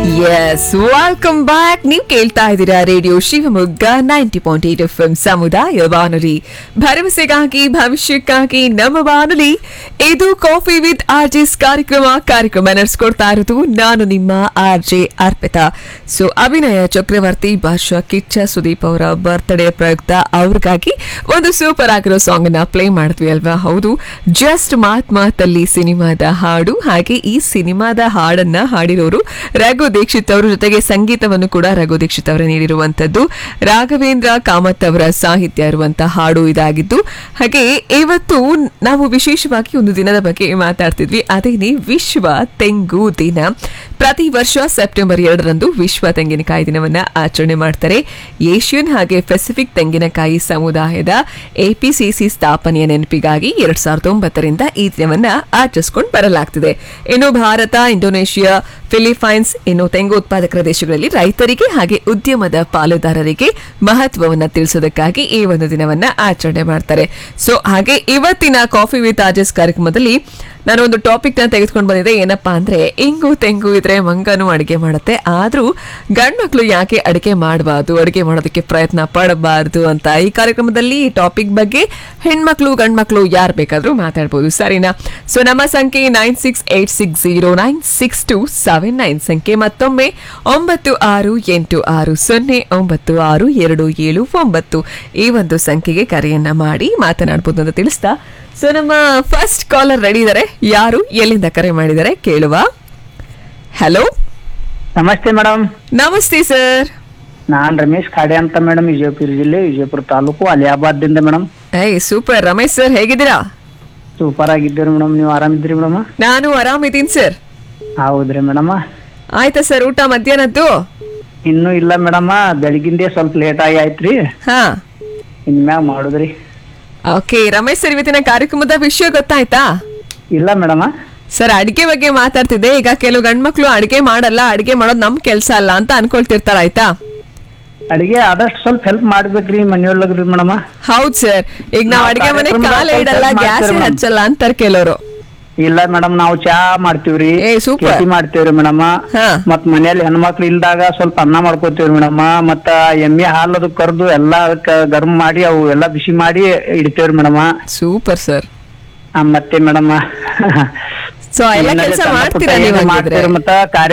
S welcome back ನೀವು ಕೇಳ್ತಾ ಇದ್ದೀರಾ radio Shivamogga ninety point eight F M ಸಮುದಾಯ ಬಾನುಲಿ ಭರವಸೆಗಾಗಿ ಭವಿಷ್ಯಕ್ಕಾಗಿ ನಮ್ಮ ಬಾನುಲಿ ಇದು ಕಾಫಿ ವಿತ್ ಆರ್ಜಿಸ್ ಕಾರ್ಯಕ್ರಮ ಕಾರ್ಯಕ್ರಮ ನಡೆಸ್ಕೊಡ್ತಾ ಇರೋದು ನಾನು ನಿಮ್ಮ ಆರ್ ಜೆ ಅರ್ಪಿತಾ ಸೊ ಅಭಿನಯ ಚಕ್ರವರ್ತಿ ಭಾಷಾ ಕಿಚ್ಚ ಸುದೀಪ್ ಅವರ ಬರ್ತ್ಡೇ ಪ್ರಯುಕ್ತ ಅವ್ರಿಗಾಗಿ ಒಂದು ಸೂಪರ್ ಆಗಿರೋ ಸಾಂಗ್ ಅನ್ನ ಪ್ಲೇ ಮಾಡಿದ್ವಿ ಅಲ್ವಾ ಹೌದು ಜಸ್ಟ್ ಮಾತ್ ಮಾತಲ್ಲಿ ಸಿನಿಮಾದ ಹಾಡು ಹಾಗೆ ಈ ಸಿನಿಮಾದ ಹಾಡನ್ನ ಹಾಡಿರೋರು ರಘು ದೀಕ್ಷಿತ್ ಅವರು ಜೊತೆಗೆ ಸಂಗೀತವನ್ನು ಕೂಡ ರಘು ದೀಕ್ಷಿತ್ ಅವರ ನೀಡಿರುವಂತದ್ದು ರಾಘವೇಂದ್ರ ಕಾಮತ್ ಅವರ ಸಾಹಿತ್ಯ ಇರುವಂತಹ ಹಾಡು ಇದಾಗಿದ್ದು ಹಾಗೆ ಇವತ್ತು ನಾವು ವಿಶೇಷವಾಗಿ ಒಂದು ದಿನದ ಬಗ್ಗೆ ಮಾತಾಡ್ತಿದ್ವಿ ಅದೇನೆ ವಿಶ್ವ ತೆಂಗು ದಿನ ಪ್ರತಿ ವರ್ಷ ಸೆಪ್ಟೆಂಬರ್ ಎರಡರಂದು ವಿಶ್ವ ತೆಂಗಿನಕಾಯಿ ದಿನವನ್ನ ಆಚರಣೆ ಮಾಡ್ತಾರೆ ಏಷ್ಯನ್ ಹಾಗೆ ಪೆಸಿಫಿಕ್ ತೆಂಗಿನಕಾಯಿ ಸಮುದಾಯದ ಎಪಿಸಿಸಿ ಸ್ಥಾಪನೆಯ ನೆನಪಿಗಾಗಿ ಎರಡ್ ಸಾವಿರದ ಒಂಬತ್ತರಿಂದ ಈ ದಿನವನ್ನ ಆಚರಿಸಿಕೊಂಡು ಬರಲಾಗ್ತಿದೆ ಇನ್ನು ಭಾರತ ಇಂಡೋನೇಷಿಯಾ ಫಿಲಿಪೈನ್ಸ್ ಇನ್ನು ತೆಂಗು ಉತ್ಪಾದಕರ ದೇಶಗಳಲ್ಲಿ ರೈತರಿಗೆ ಹಾಗೆ ಉದ್ಯಮದ ಪಾಲುದಾರರಿಗೆ ಮಹತ್ವವನ್ನ ತಿಳಿಸೋದಕ್ಕಾಗಿ ಈ ಒಂದು ದಿನವನ್ನ ಆಚರಣೆ ಮಾಡ್ತಾರೆ ಸೊ ಹಾಗೆ ಇವತ್ತಿನ ಕಾಫಿ ವಿತ್ ಆಜಸ್ ಕಾರ್ಯಕ್ರಮದಲ್ಲಿ ನಾನು ಒಂದು ಟಾಪಿಕ್ ನ ತೆಗೆದುಕೊಂಡು ಬಂದಿದ್ದೆ ಏನಪ್ಪಾ ಅಂದ್ರೆ ಇಂಗು ತೆಂಗು ಇದ್ರೆ ಮಂಗನು ಅಡಿಗೆ ಮಾಡುತ್ತೆ ಆದ್ರೂ ಗಂಡ್ಮಕ್ಳು ಯಾಕೆ ಅಡಿಗೆ ಮಾಡಬಾರ್ದು ಅಡಿಗೆ ಮಾಡೋದಕ್ಕೆ ಪ್ರಯತ್ನ ಪಡಬಾರ್ದು ಅಂತ ಈ ಕಾರ್ಯಕ್ರಮದಲ್ಲಿ ಈ ಟಾಪಿಕ್ ಬಗ್ಗೆ ಹೆಣ್ಮಕ್ಳು ಗಂಡ್ಮಕ್ಳು ಯಾರು ಬೇಕಾದ್ರೂ ಮಾತಾಡ್ಬೋದು ಸರಿನಾ ಸೊ ನಮ್ಮ ಸಂಖ್ಯೆ nine six eight six zero nine six two seven nine ಸಂಖ್ಯೆ ಮತ್ತೊಮ್ಮೆ ಒಂಬತ್ತು ಆರು ಎಂಟು ಆರು ಸೊನ್ನೆ ಒಂಬತ್ತು ಆರು ಎರಡು ಏಳು ಒಂಬತ್ತು ಈ ಒಂದು ಸಂಖ್ಯೆಗೆ ಕರೆಯನ್ನ ಮಾಡಿ ಮಾತನಾಡ್ಬೋದು ಅಂತ ತಿಳಿಸ್ತಾ ಸೊ ನಮ್ಮ ಫಸ್ಟ್ ಕಾಲರ್ ರೆಡಿ ಇದ್ದಾರೆ ಯಾರು ಎಲ್ಲಿಂದ ಕರೆ ಮಾಡಿದ್ದಾರೆ ಕೇಳುವ ಹಲೋ ನಮಸ್ತೆ ಮೇಡಮ್ ನಮಸ್ತೆ ಸರ್ ನಾನ್ ರಮೇಶ್ ಖಾಡೆ ಅಂತ ಮೇಡಮ್ ವಿಜಯಪುರ ಜಿಲ್ಲೆ ವಿಜಯಪುರ ತಾಲೂಕು ಅಲಿಯಾಬಾದ್ದಿಂದ ಮೇಡಮ್ ಏಯ್ ಸೂಪರ್ ರಮೇಶ್ ಸರ್ ಹೇಗಿದ್ದೀರಾ ಸೂಪರ್ ಆಗಿದ್ದೀರಿ ಮೇಡಮ್ ನೀವು ಆರಾಮಿದ್ರಿ ಮೇಡಮ್ ನಾನು ಆರಾಮಿದ್ದೀನಿ ಸರ್ ಹೌದ್ರಿ ಮೇಡಮ್ ಆಯ್ತಾ ಸರ್ ಊಟ ಮಧ್ಯಾಹ್ನದ್ದು ಇನ್ನೂ ಇಲ್ಲ ಮೇಡಮ್ ಬೆಳಗಿಂದೇ ಸ್ವಲ್ಪ ಲೇಟ್ ಆಗಿ ಆಯ್ತ್ರಿ ಹಾ ಇನ್ಮ್ಯಾಗ ಮಾಡುದ್ರಿ ಓಕೆ ರಮೇಶ್ ಸರ್ ಇವತ್ತಿನ ಕಾರ್ಯಕ್ರಮದ ವಿಷಯ ಗೊತ್ತಾಯ್ತಾ ಇಲ್ಲ ಮೇಡಮ್ ಸರ್ ಅಡಿಗೆ ಬಗ್ಗೆ ಮಾತಾಡ್ತಿದ್ದೆ ಈಗ ಕೆಲವು ಗಂಡ್ಮಕ್ಳು ಅಡಿಗೆ ಮಾಡಲ್ಲ ಅಡಿಗೆ ಮಾಡೋದು ನಮ್ ಕೆಲ್ಸ ಅಲ್ಲ ಅಂತ ಅನ್ಕೊಳ್ತಿರ್ತಾರ ಆಯ್ತಾ ಅಡಿಗೆ ಆದಷ್ಟು ಸ್ವಲ್ಪ ಹೆಲ್ಪ್ ಮಾಡ್ಬೇಕ್ರಿ ಮನೆಯೊಳಗ್ರಿ ಮೇಡಮ್ ಹೌದ್ ಸರ್ ಈಗ ನಾವ್ ನಾವ್ ಅಡಿಗೆ ಮನೆ ಕಾರ್ಯಕ್ರಮದಾಗ ಕಾಲೇ ಇಡಲ್ಲ ಸ್ವಲ್ಪ ಗ್ಯಾಸ್ ಮಾಡ್ತೀರ ಮೇಡಮ್. ಹಚ್ಚಲ್ಲ ಅಂತಾರ ಕೆಲವರು ಇಲ್ಲ ಮೇಡಮ್ ನಾವು ಚಾ ಮಾಡ್ತೀವ್ರಿ ಏ, super. ಕೇಸರಿ ಮಾಡ್ತೀವ್ರಿ ಮೇಡಮ್ ಹಾ. ಮತ್ ಮನೇಲಿ ಹೆಣ್ಮಕ್ಳು ಇಲ್ದಾಗ ಸ್ವಲ್ಪ ಅನ್ನ ಮಾಡ್ಕೋತೀವ್ರಿ ಮೇಡಮ್ ಮತ್ತ ಎಮ್ಮೆ ಹಾಲು ಅದು ಕರ್ದು ಎಲ್ಲಾ ಅದಕ್ಕ ಗರಂ ಮಾಡಿ ಅವು ಎಲ್ಲಾ ಬಿಸಿ ಮಾಡಿ ಇಡ್ತೇವ್ರಿ ಮೇಡಮ್ ಸೂಪರ್ ಸರ್ ಮತ್ತೆ ಮೇಡಮ್ ಸೊ ಎಲ್ಲ ಕೆಲಸ ಮಾಡ್ತೀರಾ ನೀವು ಹಾಗಿದ್ರೆ? ಮತ್ತ ಕಾರ್ಯ